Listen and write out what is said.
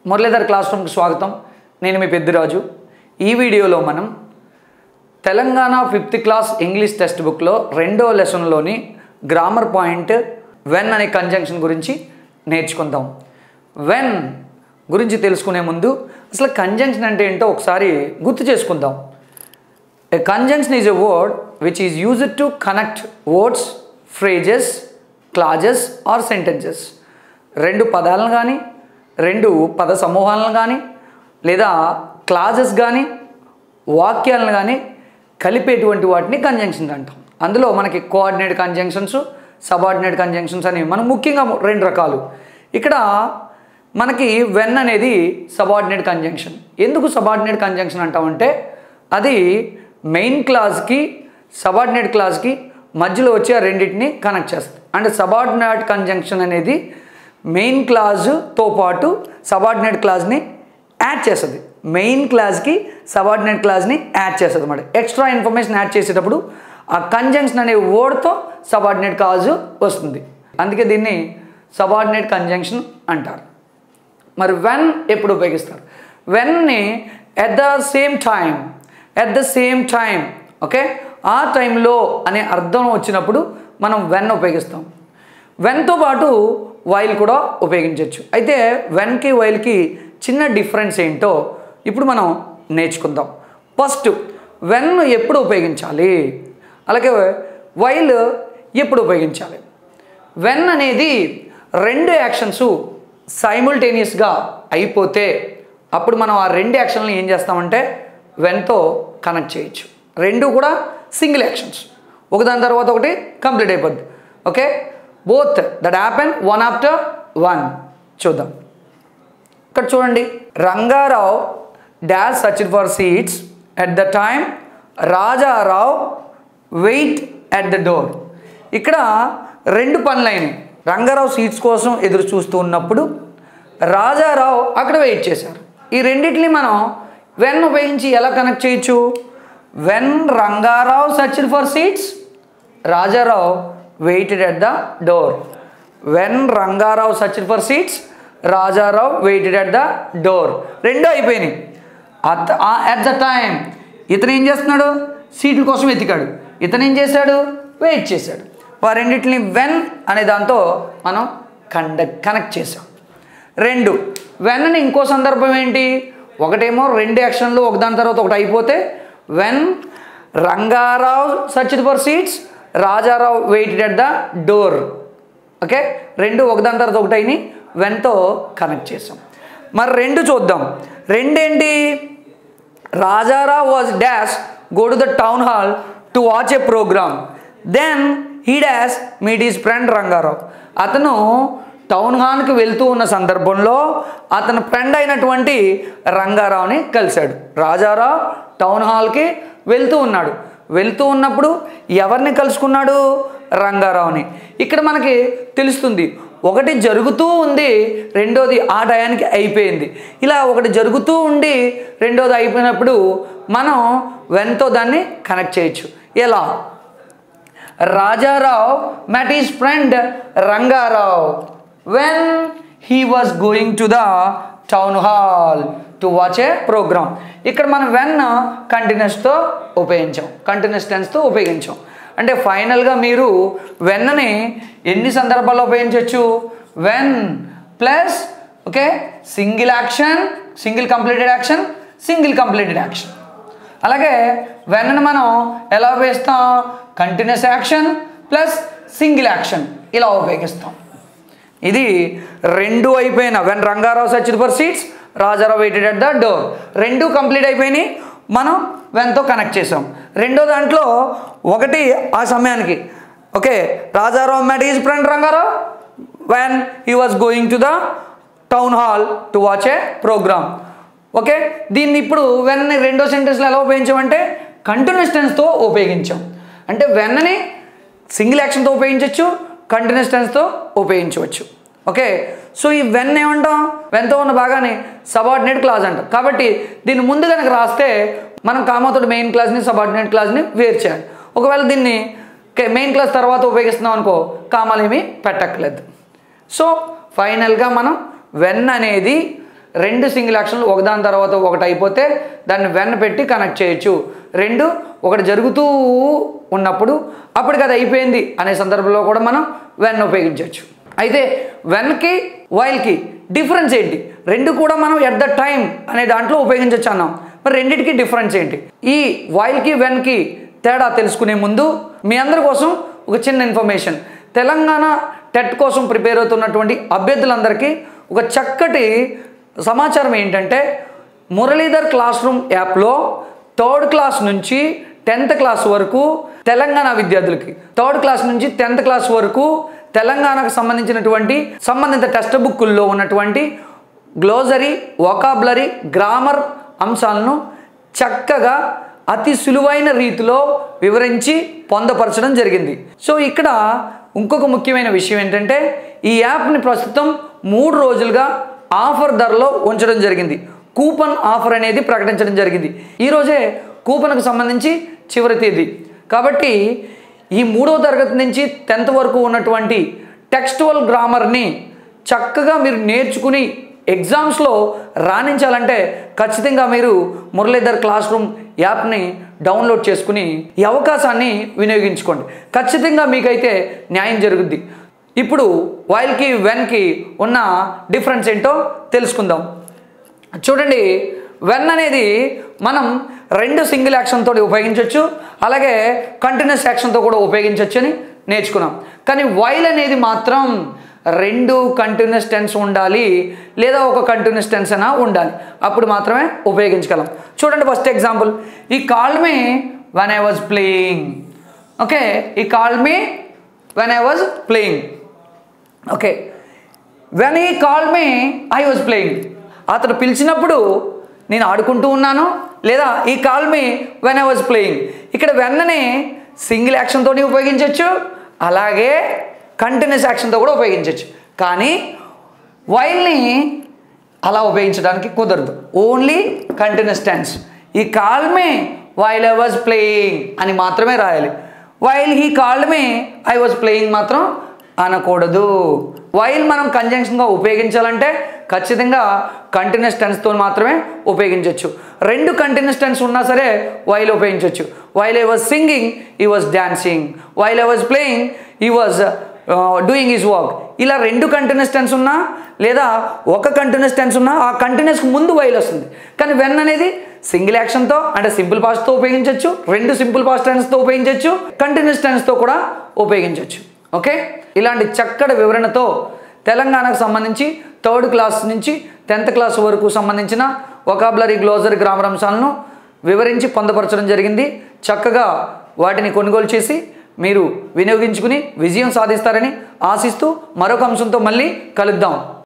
Muralidhar class రూమ్కి స్వాగతం నేను మీ పెద్దిరాజు ఈ వీడియోలో మనం Telangana fifth class English text బుక్లో రెండో లెసన్లోని గ్రామర్ పాయింట్ వెన్ అనే కంజంక్షన్ గురించి నేర్చుకుందాం వెన్ గురించి తెలుసుకునే ముందు అసలు కంజంక్షన్ అంటే ఏంటో ఒకసారి గుర్తు చేసుకుందాం A conjunction is a word which is used to connect words, phrases, clauses or sentences. రెండు పదాలను కానీ రెండు పద సమూహాలను కానీ లేదా క్లాజెస్ కానీ వాక్యాలను కానీ కలిపేటువంటి వాటిని కంజంక్షన్స్ అంటాం అందులో మనకి కోఆర్డినేట్ కంజంక్షన్స్ సబార్డినేట్ కంజంక్షన్స్ అనేవి మనం ముఖ్యంగా రెండు రకాలు ఇక్కడ మనకి వెన్ అనేది సబార్డినేట్ కంజంక్షన్ ఎందుకు సబార్డినేట్ కంజంక్షన్ అంటామంటే అది మెయిన్ క్లాస్కి సబార్డినేట్ క్లాస్కి మధ్యలో వచ్చే ఆ రెండింటిని కనెక్ట్ చేస్తుంది అంటే సబార్డినేట్ కంజంక్షన్ అనేది మెయిన్ క్లాజుతో పాటు సబార్డినేట్ క్లాస్ని యాడ్ చేస్తుంది మెయిన్ క్లాస్కి సబార్డినేట్ క్లాస్ని యాడ్ చేస్తుంది అన్నమాట ఎక్స్ట్రా ఇన్ఫర్మేషన్ యాడ్ చేసేటప్పుడు ఆ కంజంక్షన్ అనే వర్డ్తో సబార్డినేట్ క్లాజు వస్తుంది అందుకే దీన్ని సబార్డినేట్ కంజంక్షన్ అంటారు మరి వెన్ ఎప్పుడు ఉపయోగిస్తారు వెన్ని at the same time at the same time okay ఆ టైంలో అనే అర్థం వచ్చినప్పుడు మనం వెన్ ఉపయోగిస్తాం వెన్తో పాటు వైల్ కూడా ఉపయోగించవచ్చు అయితే వెన్కి వైల్కి చిన్న డిఫరెన్స్ ఏంటో ఇప్పుడు మనం నేర్చుకుందాం ఫస్ట్ వెన్ ఎప్పుడు ఉపయోగించాలి అలాగే వైల్ ఎప్పుడు ఉపయోగించాలి వెన్ అనేది రెండు యాక్షన్స్ సైముల్టేనియస్గా అయిపోతే అప్పుడు మనం ఆ రెండు యాక్షన్లు ఏం చేస్తామంటే వెన్తో కనెక్ట్ చేయొచ్చు రెండు కూడా సింగిల్ యాక్షన్స్ ఒకదాని తర్వాత ఒకటి కంప్లీట్ అయిపోద్ది okay both that happen one after one చూద్దాం ఇక్కడ చూడండి Rangarao dash search for seats at the time Rajarao wait at the door ఇక్కడ రెండు పనులైనవి రంగారావు సీట్స్ కోసం ఎదురు చూస్తూ ఉన్నప్పుడు రాజారావు అక్కడ వెయిట్ చేశారు ఈ రెండింటిని మనం వెన్ ఉపయోగించి ఎలా కనెక్ట్ చేయొచ్చు when Rangarao search for seats Rajarao waited at the door when Rangarao search for seats Rajarao waited at the door రెండు అయిపోయినాయి అట్ అట్ ద టైం ఇతను ఏం చేస్తున్నాడు సీట్ల కోసం వెతికాడు ఇతను ఏం చేశాడు వెయిట్ చేశాడు వారెండింటిని వెన్ అనే దాంతో మనం కండక్ట్ కనెక్ట్ చేసాం రెండు వెన్ అని ఇంకో సందర్భం ఏంటి ఒకటేమో రెండు యాక్షన్లు ఒకదాని తర్వాత ఒకటి అయిపోతే when Rangarao search for seats Rajarao waited at the door okay రెండు ఒకదాని తర్వాత ఒకటి అయినాయి వెన్తో కనెక్ట్ చేసాం మరి రెండు చూద్దాం రెండేంటి Rajarao was dash go to the town hall to watch a program then he dash meet his friend Rangarao అతను టౌన్ హాల్కి వెళ్తూ ఉన్న సందర్భంలో అతని ఫ్రెండ్ అయినటువంటి రంగారావుని కలిశాడు రాజారావు టౌన్ హాల్కి వెళ్తూ ఉన్నాడు వెళ్తూ ఉన్నప్పుడు ఎవరిని కలుసుకున్నాడు రంగారావుని ఇక్కడ మనకి తెలుస్తుంది ఒకటి జరుగుతూ ఉంది రెండోది ఆ టయానికి అయిపోయింది ఇలా ఒకటి జరుగుతూ ఉండి రెండోది అయిపోయినప్పుడు మనం వెన్తో దాన్ని కనెక్ట్ చేయొచ్చు ఎలా Rajarao met his friend Rangarao when he was going to the town hall to watch a program ఇక్కడ మనం వెన్ కంటిన్యూస్తో ఉపయోగించాం కంటిన్యూస్ టెన్స్తో ఉపయోగించాం అంటే ఫైనల్గా మీరు వెన్నని ఎన్ని సందర్భాల్లో ఉపయోగించవచ్చు when plus okay single action single completed action single completed action అలాగే వెన్నను మనం ఎలా ఉపయోగిస్తాం continuous action plus single action ఇలా ఉపయోగిస్తాం ఇది రెండు అయిపోయిన when Rangarao search for seats Rajarao waited at the door రెండు కంప్లీట్ అయిపోయినాయి మనం వెన్తో కనెక్ట్ చేసాం రెండో దాంట్లో ఒకటి ఆ సమయానికి okay Rajarao met his friend Rangarao when he was going to the town hall to watch a program okay దీన్ని ఇప్పుడు వెన్ని రెండో సెంటెన్స్లో ఎలా ఉపయోగించామంటే కంటిన్యూస్ టెన్స్తో ఉపయోగించాం అంటే వెన్నని సింగిల్ యాక్షన్తో ఉపయోగించవచ్చు కంటిన్యూస్ టెన్స్తో ఉపయోగించవచ్చు ఓకే సో ఈ వెన్ ఏమంటాం వెన్తో ఉన్న భాగాన్ని సబార్డినేట్ క్లాజ్ అంటాం కాబట్టి దీన్ని ముందు కనుక రాస్తే మనం కామాతో మెయిన్ క్లాస్ని సబార్డినేట్ క్లాస్ని వేరు చేయాలి ఒకవేళ దీన్ని మెయిన్ క్లాస్ తర్వాత ఉపయోగిస్తున్నాం అనుకో కామాలు ఏమీ పెట్టక్కర్లేదు సో ఫైనల్గా మనం వెన్ అనేది రెండు సింగిల్ యాక్షన్లు ఒకదాని తర్వాత ఒకటి అయిపోతే దాన్ని వెన్ పెట్టి కనెక్ట్ చేయొచ్చు రెండు ఒకటి జరుగుతూ ఉన్నప్పుడు అప్పటికి అది అయిపోయింది అనే సందర్భంలో కూడా మనం వెన్ ఉపయోగించవచ్చు అయితే వెన్కి వైల్కి డిఫరెన్స్ ఏంటి రెండు కూడా మనం ఎట్ ద టైం అనే దాంట్లో ఉపయోగించవచ్చు అన్నాం మరి రెండింటికి డిఫరెన్స్ ఏంటి ఈ వైల్కి వెన్కి తేడా తెలుసుకునే ముందు మీ అందరి కోసం ఒక చిన్న ఇన్ఫర్మేషన్ తెలంగాణ టెట్ కోసం ప్రిపేర్ అవుతున్నటువంటి అభ్యర్థులందరికీ ఒక చక్కటి సమాచారం ఏంటంటే మురళీధర్ క్లాస్ రూమ్ యాప్లో థర్డ్ క్లాస్ నుంచి టెన్త్ క్లాస్ వరకు తెలంగాణ విద్యార్థులకి థర్డ్ క్లాస్ నుంచి టెన్త్ క్లాస్ వరకు తెలంగాణకు సంబంధించినటువంటి సంబంధిత టెక్స్ట్ బుక్కుల్లో ఉన్నటువంటి గ్లోజరీ వొకాబులరీ గ్రామర్ అంశాలను చక్కగా అతి సులువైన రీతిలో వివరించి పొందపరచడం జరిగింది సో ఇక్కడ ఇంకొక ముఖ్యమైన విషయం ఏంటంటే ఈ యాప్ని ప్రస్తుతం మూడు రోజులుగా ఆఫర్ ధరలో ఉంచడం జరిగింది కూపన్ ఆఫర్ అనేది ప్రకటించడం జరిగింది ఈరోజే కూపన్కు సంబంధించి చివరి తేదీ కాబట్టి ఈ మూడవ తరగతి నుంచి టెన్త్ వరకు ఉన్నటువంటి టెక్స్టువల్ గ్రామర్ని చక్కగా మీరు నేర్చుకుని ఎగ్జామ్స్లో రాణించాలంటే ఖచ్చితంగా మీరు మురళీధర్ క్లాస్ రూమ్ యాప్ని డౌన్లోడ్ చేసుకుని ఈ అవకాశాన్ని వినియోగించుకోండి ఖచ్చితంగా మీకైతే న్యాయం జరుగుద్ది ఇప్పుడు వైల్కి వెన్కి ఉన్న డిఫరెన్స్ ఏంటో తెలుసుకుందాం చూడండి వెన్ అనేది మనం రెండు సింగిల్ యాక్షన్తో ఉపయోగించవచ్చు అలాగే కంటిన్యూస్ యాక్షన్తో కూడా ఉపయోగించవచ్చు అని నేర్చుకున్నాం కానీ వైల్ అనేది మాత్రం రెండు కంటిన్యూస్ టెన్స్ ఉండాలి లేదా ఒక కంటిన్యూస్ టెన్స్ అయినా ఉండాలి అప్పుడు మాత్రమే ఉపయోగించగలం చూడండి first example he call me when I was playing okay he call me when I was playing okay when he call me I was playing అతడు పిలిచినప్పుడు నేను ఆడుకుంటూ ఉన్నాను లేదా he call me when I was playing ఇక్కడ వెన్నని single యాక్షన్తో ఉపయోగించవచ్చు అలాగే కంటిన్యూస్ యాక్షన్తో కూడా ఉపయోగించవచ్చు కానీ వైల్ని అలా ఉపయోగించడానికి కుదరదు only continuous tense he call me while I was playing అని మాత్రమే రాయాలి while he called me I was playing మాత్రం అనకూడదు వైల్ మనం కంజంక్షన్గా ఉపయోగించాలంటే ఖచ్చితంగా కంటిన్యూస్ టెన్స్తో మాత్రమే ఉపయోగించవచ్చు రెండు కంటిన్యూస్ టెన్స్ ఉన్నా సరే వైల్ ఉపయోగించవచ్చు while I was singing he was dancing while I was playing he was doing his work ఇలా రెండు కంటిన్యూస్ టెన్స్ ఉన్నా లేదా ఒక కంటిన్యూస్ టెన్స్ ఉన్నా ఆ కంటిన్యూస్కి ముందు వైల్ వస్తుంది కానీ వెన్ అనేది సింగిల్ యాక్షన్తో అంటే సింపుల్ పాస్ట్తో ఉపయోగించవచ్చు రెండు సింపుల్ పాస్ట్ టెన్స్తో ఉపయోగించవచ్చు కంటిన్యూస్ టెన్స్తో కూడా ఉపయోగించవచ్చు ఓకే ఇలాంటి చక్కటి వివరణతో తెలంగాణకు సంబంధించి థర్డ్ క్లాస్ నుంచి టెన్త్ క్లాస్ వరకు సంబంధించిన ఒకాబులరీ గ్లోజరీ గ్రామర్ అంశాలను వివరించి పొందపరచడం జరిగింది చక్కగా వాటిని కొనుగోలు చేసి మీరు వినియోగించుకుని విజయం సాధిస్తారని ఆశిస్తూ మరొక అంశంతో మళ్ళీ కలుద్దాం